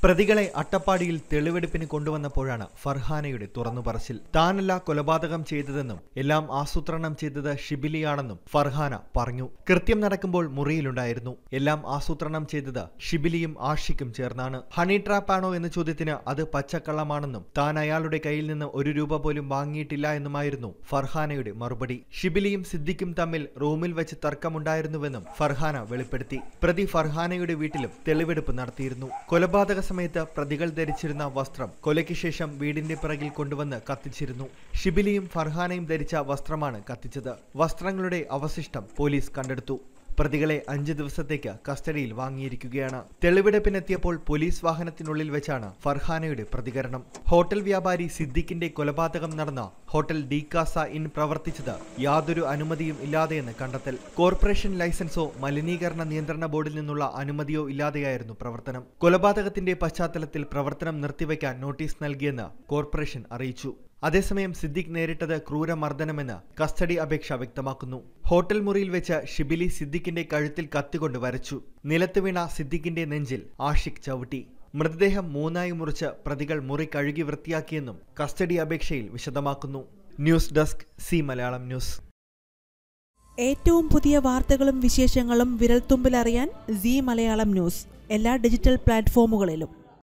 പ്രതികളെ അട്ടപ്പാടിയിൽ തെളിവെടുപ്പിന് കൊണ്ടുവന്നപ്പോഴാണ് ഫർഹാനയുടെ തുറന്നുപറച്ചിൽ താനല്ല കൊലപാതകം ചെയ്തതെന്നും എല്ലാം ആസൂത്രണം ചെയ്തത് ഷിബിലിയാണെന്നും ഫർഹാന പറഞ്ഞു കൃത്യം നടക്കുമ്പോൾ മുറിയിലുണ്ടായിരുന്നു എല്ലാം ആസൂത്രണം ചെയ്തത് ഷിബിലിയും ആഷിക്കും ചേർന്നാണ് ഹണി ട്രാപ്പാണോ എന്ന ചോദ്യത്തിന് അത് പച്ചക്കള്ളമാണെന്നും താൻ അയാളുടെ കയ്യിൽ നിന്ന് ഒരു രൂപ പോലും വാങ്ങിയിട്ടില്ല എന്നുമായിരുന്നു ഫർഹാനയുടെ മറുപടി ഷിബിലിയും സിദ്ദിഖും തമ്മിൽ റൂമിൽ വെച്ച് തർക്കമുണ്ടായിരുന്നുവെന്നും ഫർഹാന വെളിപ്പെടുത്തി പ്രതി ഫർഹാനയുടെ വീട്ടിലും തെളിവെടുപ്പ് നടത്തിയിരുന്നു കൊലപാതക സമയത്ത് പ്രതികൾ ധരിച്ചിരുന്ന വസ്ത്രം കൊലയ്ക്ക് ശേഷം വീടിന്റെ പിറകിൽ കൊണ്ടുവന്ന് കത്തിച്ചിരുന്നു ഷിബിലിയും ഫർഹാനയും ധരിച്ച വസ്ത്രമാണ് കത്തിച്ചത് വസ്ത്രങ്ങളുടെ അവശിഷ്ടം പോലീസ് കണ്ടെടുത്തു പ്രതികളെ അഞ്ച് ദിവസത്തേക്ക് കസ്റ്റഡിയിൽ വാങ്ങിയിരിക്കുകയാണ് തെളിവെടുപ്പിനെത്തിയപ്പോൾ പോലീസ് വാഹനത്തിനുള്ളിൽ വെച്ചാണ് ഫർഹാനയുടെ പ്രതികരണം ഹോട്ടൽ വ്യാപാരി സിദ്ദിഖിന്റെ കൊലപാതകം നടന്ന ഹോട്ടൽ ഡി കാസ ഇൻ പ്രവർത്തിച്ചത് യാതൊരു അനുമതിയും ഇല്ലാതെയെന്ന് കണ്ടെത്തൽ കോർപ്പറേഷൻ ലൈസൻസോ മലിനീകരണ നിയന്ത്രണ ബോർഡിൽ നിന്നുള്ള അനുമതിയോ ഇല്ലാതെയായിരുന്നു പ്രവർത്തനം കൊലപാതകത്തിന്റെ പശ്ചാത്തലത്തിൽ പ്രവർത്തനം നിർത്തിവെക്കാൻ നോട്ടീസ് നൽകിയെന്ന് കോർപ്പറേഷൻ അറിയിച്ചു അതേസമയം സിദ്ദിഖ് നേരിട്ടത് ക്രൂരമർദ്ദനമെന്ന് കസ്റ്റഡി അപേക്ഷ വ്യക്തമാക്കുന്നു ഹോട്ടൽ മുറിയിൽ വെച്ച് ഷിബിലി സിദ്ദിഖിന്റെ കഴുത്തിൽ കത്തികൊണ്ട് വരച്ചു നിലത്ത് വീണ സിദ്ദിഖിന്റെ നെഞ്ചിൽ ആഷിഖ് ചവിട്ടി മൃതദേഹം മൂന്നായി മുറിച്ച് പ്രതികൾ മുറി കഴുകി വൃത്തിയാക്കിയെന്നും കസ്റ്റഡി അപേക്ഷയിൽ വിശദമാക്കുന്നു news desk C Malayalam news ഏറ്റവും പുതിയ വാർത്തകളും വിശേഷങ്ങളും വിരൽത്തുമ്പിലറിയാൻ സി മലയാളം ന്യൂസ് എല്ലാ ഡിജിറ്റൽ പ്ലാറ്റ്ഫോമുകളിലും